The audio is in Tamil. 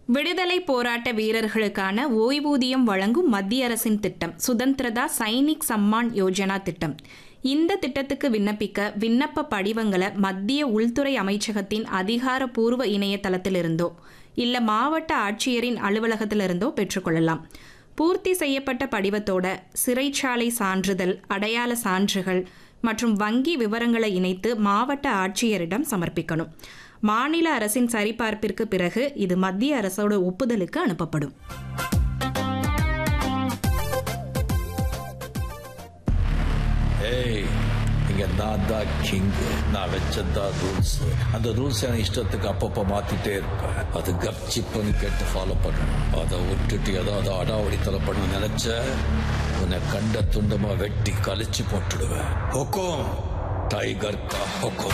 விடுதலை போராட்ட வீரர்களுக்கான ஓய்வூதியம் வழங்கும் மத்திய அரசின் திட்டம் சுதந்திரதா சைனிக் சம்மான் யோஜனா திட்டம் இந்த திட்டத்துக்கு விண்ணப்பிக்க விண்ணப்ப படிவங்களை மத்திய உள்துறை அமைச்சகத்தின் அதிகாரப்பூர்வ இணையதளத்திலிருந்தோ இல்ல மாவட்ட ஆட்சியரின் அலுவலகத்திலிருந்தோ பெற்றுக்கொள்ளலாம் பூர்த்தி செய்யப்பட்ட படிவத்தோட சிறைச்சாலை சான்றிதழ் அடையாள சான்றுகள் மற்றும் வங்கி விவரங்களை இணைத்து மாவட்ட ஆட்சியரிடம் சமர்ப்பிக்கணும் மாநில அரசின் சரிபார்ப்பிற்கு பிறகு இது மத்திய அரசோட ஒப்புதலுக்கு அனுப்பப்படும் ஏய் இங்க நான் தான் கிங் நான் வச்சதான் ரூல்ஸ் அந்த ரூல்ஸ் என் இஷ்டத்துக்கு அப்பப்ப மாத்திட்டே இருப்பேன் அது கப்சிப்புன்னு கேட்டு ஃபாலோ பண்ணணும் அதை விட்டுட்டு ஏதாவது அடாவடித்தலை பண்ண நினைச்ச உன்னை கண்ட துண்டமா வெட்டி கழிச்சு போட்டுடுவேன் ஹொக்கோம் டைகர் கா ஹொக்கோம்